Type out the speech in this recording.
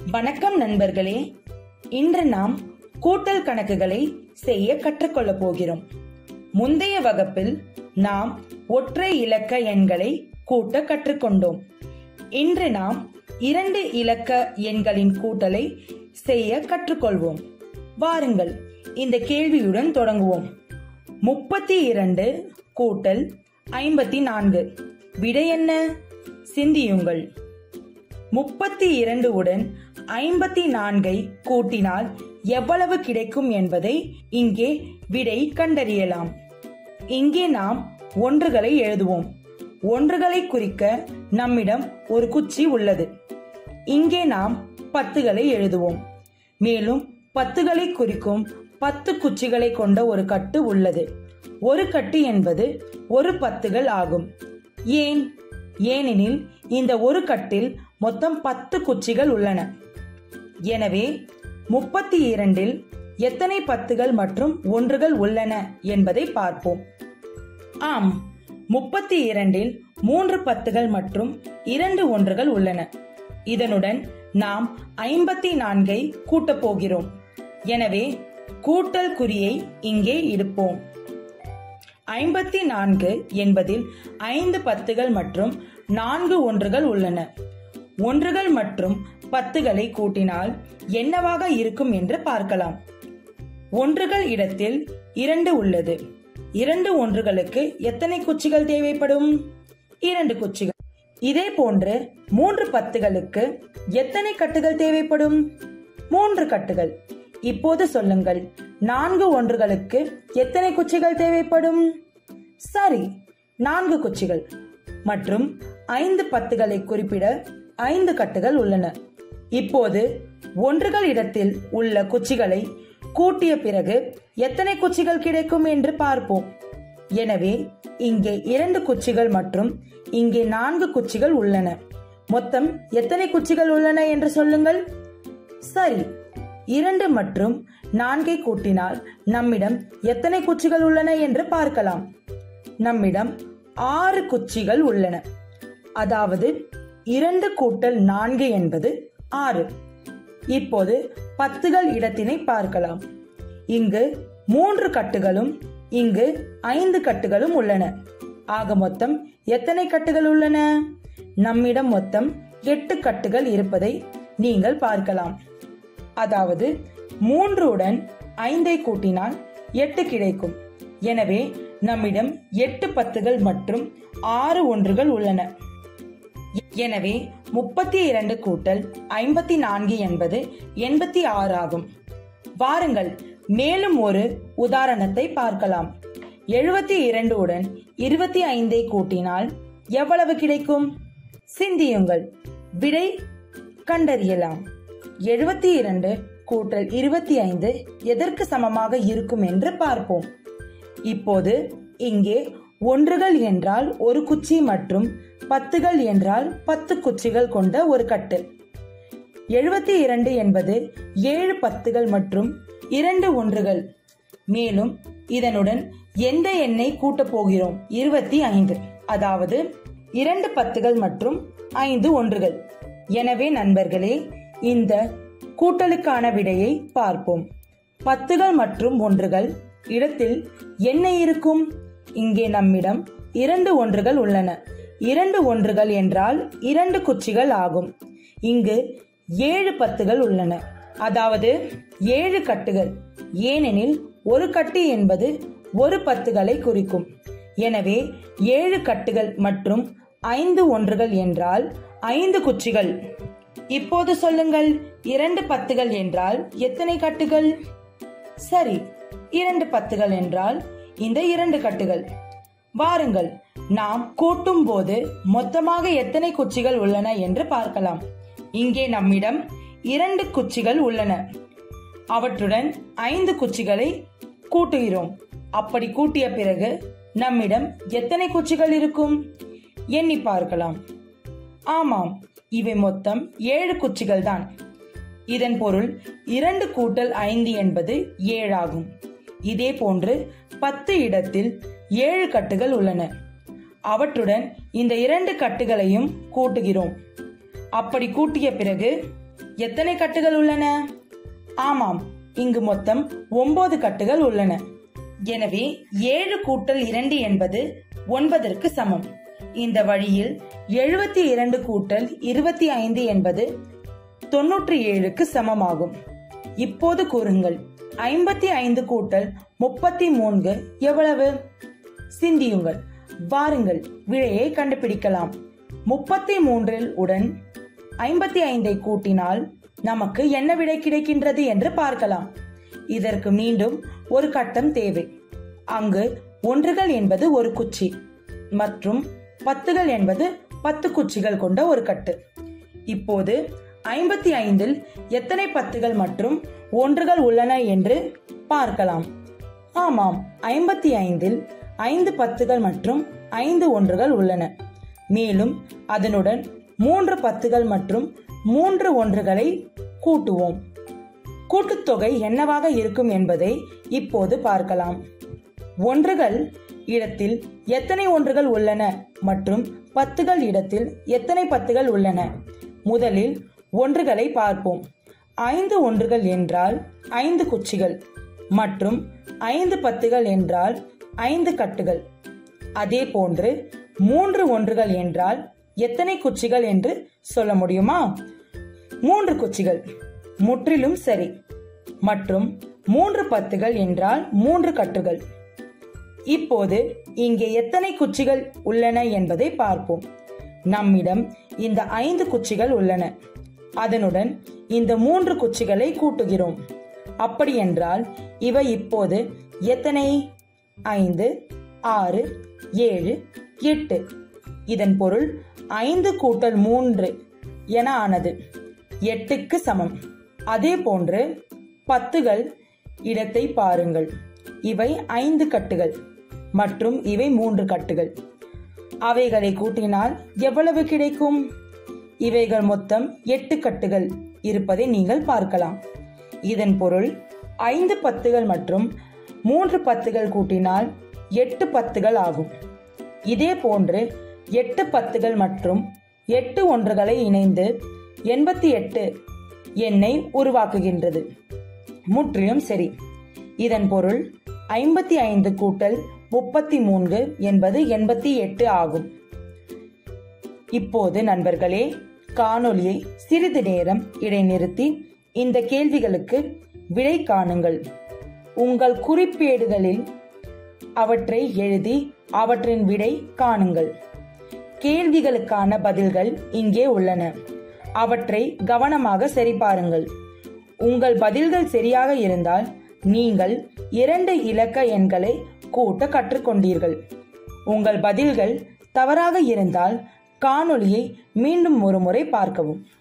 வணக்கம் நண்பர்களே இன்று நாம் கூட்டல் கணக்குகளை செய்ய கற்றுக்கொள்ள போகிறோம் முந்தைய வகுப்பில் நாம் ஒற்றை இலக்க எண்களை கூட்ட கற்றுக்கொண்டோம் இன்று நாம் இரண்டு இலக்க எண்களின் கூட்டலை செய்ய கற்றுக்கொள்வோம் வாருங்கள் இந்த கேள்வியுடன் தொடங்குவோம் முப்பத்தி இரண்டு கூட்டல் ஐம்பத்தி நான்கு விடை என்ன சிந்தியுங்கள் முப்பத்தி இரண்டு உடன் ஐம்பத்தி நான்கை கூட்டினால் எவ்வளவு கிடைக்கும் என்பதை இங்கே விடை கண்டறியலாம் இங்கே நாம் ஒன்றுகளை எழுதுவோம் ஒன்றுகளை குறிக்க நம்மிடம் ஒரு குச்சி உள்ளது இங்கே நாம் பத்துகளை எழுதுவோம் மேலும் பத்துகளை குறிக்கும் பத்து குச்சிகளை கொண்ட ஒரு கட்டு உள்ளது ஒரு கட்டு என்பது ஒரு பத்துகள் ஆகும் ஏன் ஏனெனில் இந்த ஒரு கட்டில் மொத்தம் பத்து குச்சிகள் உள்ளன எனவே முப்பத்தி இரண்டில் எத்தனை பத்துகள் மற்றும் ஒன்றுகள் உள்ளன என்பதை பார்ப்போம் ஆம் முப்பத்தி இரண்டில் மூன்று பத்துகள் மற்றும் இரண்டு ஒன்றுகள் உள்ளன இதனுடன் நாம் ஐம்பத்தி நான்கை கூட்டப் போகிறோம் எனவே கூட்டல் குறியை இங்கே இடுப்போம் ஐம்பத்தி நான்கு என்பதில் ஐந்து பத்துகள் மற்றும் நான்கு ஒன்றுகள் உள்ளன ஒன்றுகள் மற்றும் பத்துகளை கூட்டினால் என்னவாக இருக்கும் என்று பார்க்கலாம் ஒன்றுகள் இடத்தில் இரண்டு உள்ளது இரண்டு ஒன்றுகளுக்கு எத்தனை குச்சிகள் தேவைப்படும் இரண்டு குச்சிகள் இதே போன்று மூன்று பத்துகளுக்கு எத்தனை கட்டுகள் தேவைப்படும் மூன்று கட்டுகள் இப்போது சொல்லுங்கள் நான்கு ஒன்றுகளுக்கு எத்தனை குச்சிகள் தேவைப்படும் சரி நான்கு குச்சிகள் மற்றும் ஐந்து பத்துகளை குறிப்பிட ஐந்து கட்டுகள் உள்ளன இப்போது ஒன்றுகள் இடத்தில் உள்ள குச்சிகளை கூட்டிய பிறகு எத்தனை குச்சிகள் கிடைக்கும் என்று பார்ப்போம் எனவே இங்கே இரண்டு குச்சிகள் மற்றும் இங்கே நான்கு குச்சிகள் உள்ளன மொத்தம் எத்தனை குச்சிகள் உள்ளன என்று சொல்லுங்கள் சரி இரண்டு மற்றும் நான்கை கூட்டினால் நம்மிடம் எத்தனை குச்சிகள் உள்ளன என்று பார்க்கலாம் நம்மிடம் ஆறு குச்சிகள் உள்ளன அதாவது இரண்டு கூட்டல் நான்கு என்பது ஆறு இப்போது பத்துகள் இடத்தினை பார்க்கலாம் இங்கு மூன்று கட்டுகளும் இங்கு ஐந்து கட்டுகளும் உள்ளன ஆக மொத்தம் எத்தனை கட்டுகள் உள்ளன நம்மிடம் மொத்தம் எட்டு கட்டுகள் இருப்பதை நீங்கள் பார்க்கலாம் அதாவது மூன்றுடன் ஐந்தை கூட்டினால் எட்டு கிடைக்கும் எனவே நம்மிடம் எட்டு பத்துகள் மற்றும் ஆறு ஒன்றுகள் உள்ளன எனவே முப்பத்தி இரண்டு கூட்டல் ஐம்பத்தி நான்கு என்பது எண்பத்தி ஆறு ஆகும் வாருங்கள் மேலும் ஒரு உதாரணத்தை பார்க்கலாம் எழுபத்தி இரண்டு உடன் இருபத்தி ஐந்தை கூட்டினால் எவ்வளவு கிடைக்கும் சிந்தியுங்கள் விடை கண்டறியலாம் எழுபத்தி இரண்டு கூட்டல் இருபத்தி ஐந்து எதற்கு சமமாக இருக்கும் என்று பார்ப்போம் இப்போது இங்கே ஒன்றுகள் என்றால் ஒரு குச்சி மற்றும் பத்துகள் என்றால் பத்து குச்சிகள் கொண்ட ஒரு கட்டு எழுபத்தி இரண்டு என்பது ஏழு பத்துகள் மற்றும் இரண்டு ஒன்றுகள் மேலும் இதனுடன் எந்த எண்ணை கூட்டப் போகிறோம் இருபத்தி ஐந்து அதாவது இரண்டு பத்துகள் மற்றும் ஐந்து ஒன்றுகள் எனவே நண்பர்களே இந்த கூட்டலுக்கான விடையை பார்ப்போம் பத்துகள் மற்றும் ஒன்றுகள் இடத்தில் என்ன இருக்கும் இங்கே நம்மிடம் இரண்டு ஒன்றுகள் உள்ளன இரண்டு ஒன்றுகள் என்றால் இரண்டு குச்சிகள் ஆகும் இங்கு ஏழு பத்துகள் உள்ளன அதாவது ஏழு கட்டுகள் ஏனெனில் ஒரு கட்டு என்பது ஒரு பத்துகளை குறிக்கும் எனவே ஏழு கட்டுகள் மற்றும் ஐந்து ஒன்றுகள் என்றால் ஐந்து குச்சிகள் இப்போது சொல்லுங்கள் இரண்டு பத்துகள் என்றால் எத்தனை கட்டுகள் சரி இரண்டு பத்துகள் என்றால் இந்த இரண்டு கட்டுகள் வாருங்கள் நாம் கூட்டும் போது மொத்தமாக எத்தனை குச்சிகள் உள்ளன என்று பார்க்கலாம் இங்கே நம்மிடம் இரண்டு குச்சிகள் உள்ளன அவற்றுடன் ஐந்து குச்சிகளை கூட்டுகிறோம் அப்படி கூட்டிய பிறகு நம்மிடம் எத்தனை குச்சிகள் இருக்கும் எண்ணி பார்க்கலாம் ஆமாம் இவை மொத்தம் ஏழு குச்சிகள் தான் இதன் பொருள் இரண்டு கூட்டல் ஐந்து என்பது ஏழாகும் இதே போன்று பத்து இடத்தில் ஏழு கட்டுகள் உள்ளன அவற்றுடன் இந்த இரண்டு கட்டுகளையும் கூட்டுகிறோம் அப்படி கூட்டிய பிறகு எத்தனை கட்டுகள் உள்ளன ஆமாம் இங்கு மொத்தம் ஒன்பது கட்டுகள் உள்ளன எனவே ஏழு கூட்டல் இரண்டு என்பது ஒன்பதற்கு சமம் இந்த வழியில் எழுபத்தி இரண்டு கூட்டல் இருபத்தி ஐந்து என்பது தொன்னூற்றி ஏழுக்கு சமமாகும் இப்போது கூறுங்கள் ஐம்பத்தி ஐந்து கூட்டல் முப்பத்தி மூன்று எவ்வளவு சிந்தியுங்கள் வாருங்கள் விடையை கண்டுபிடிக்கலாம் முப்பத்தி மூன்றில் உடன் ஐம்பத்தி ஐந்தை கூட்டினால் நமக்கு என்ன விடை கிடைக்கின்றது என்று பார்க்கலாம் இதற்கு மீண்டும் ஒரு கட்டம் தேவை அங்கு ஒன்றுகள் என்பது ஒரு குச்சி மற்றும் பத்துகள் என்பது பத்து குச்சிகள் கொண்ட ஒரு கட்டு இப்போது ஐம்பத்தி ஐந்தில் எத்தனை பத்துகள் மற்றும் ஒன்றுகள் உள்ளன என்று பார்க்கலாம் ஆமாம் ஐம்பத்தி ஐந்தில் ஐந்து பத்துகள் மற்றும் ஐந்து ஒன்றுகள் உள்ளன மேலும் அதனுடன் மூன்று பத்துகள் மற்றும் மூன்று ஒன்றுகளை கூட்டுவோம் கூட்டுத்தொகை என்னவாக இருக்கும் என்பதை இப்போது பார்க்கலாம் ஒன்றுகள் இடத்தில் எத்தனை ஒன்றுகள் உள்ளன மற்றும் பத்துகள் இடத்தில் எத்தனை பத்துகள் உள்ளன முதலில் ஒன்றுகளை பார்ப்போம் ஐந்து ஒன்றுகள் என்றால் ஐந்து குச்சிகள் மற்றும் ஐந்து பத்துகள் என்றால் ஐந்து கட்டுகள் அதே போன்று மூன்று ஒன்றுகள் என்றால் எத்தனை குச்சிகள் என்று சொல்ல முடியுமா மூன்று குச்சிகள் முற்றிலும் சரி மற்றும் மூன்று பத்துகள் என்றால் மூன்று கட்டுகள் இப்போது இங்கே எத்தனை குச்சிகள் உள்ளன என்பதை பார்ப்போம் நம்மிடம் இந்த ஐந்து குச்சிகள் உள்ளன அதனுடன் இந்த மூன்று குச்சிகளை கூட்டுகிறோம் அப்படியென்றால் இவை இப்போது எத்தனை ஐந்து ஆறு ஏழு எட்டு இதன் பொருள் ஐந்து கூட்டல் மூன்று என ஆனது எட்டுக்கு சமம் அதே போன்று பத்துகள் இடத்தை பாருங்கள் இவை ஐந்து கட்டுகள் மற்றும் இவை மூன்று கட்டுகள் அவைகளை கூட்டினால் எவ்வளவு கிடைக்கும் இவைகள் மொத்தம் எட்டு கட்டுகள் இருப்பதை நீங்கள் பார்க்கலாம் இதன் பொருள் ஐந்து பத்துகள் மற்றும் மூன்று பத்துகள் கூட்டினால் எட்டு பத்துகள் ஆகும் இதே போன்று எட்டு பத்துகள் மற்றும் எட்டு ஒன்றுகளை இணைந்து எண்பத்தி எட்டு எண்ணை உருவாக்குகின்றது முற்றிலும் சரி இதன் பொருள் ஐம்பத்தி ஐந்து கூட்டல் முப்பத்தி மூன்று என்பது எண்பத்தி எட்டு ஆகும் இப்போது நண்பர்களே காணொளியை சிறிது நேரம் இடைநிறுத்தி இந்த கேள்விகளுக்கு விடை காணுங்கள் உங்கள் குறிப்பேடுகளில் அவற்றை எழுதி அவற்றின் விடை காணுங்கள் கேள்விகளுக்கான பதில்கள் இங்கே உள்ளன அவற்றை கவனமாக சரிபாருங்கள் உங்கள் பதில்கள் சரியாக இருந்தால் நீங்கள் இரண்டு இலக்க எண்களை கூட்ட கற்றுக்கொண்டீர்கள் உங்கள் பதில்கள் தவறாக இருந்தால் காணொளியை மீண்டும் ஒரு முறை பார்க்கவும்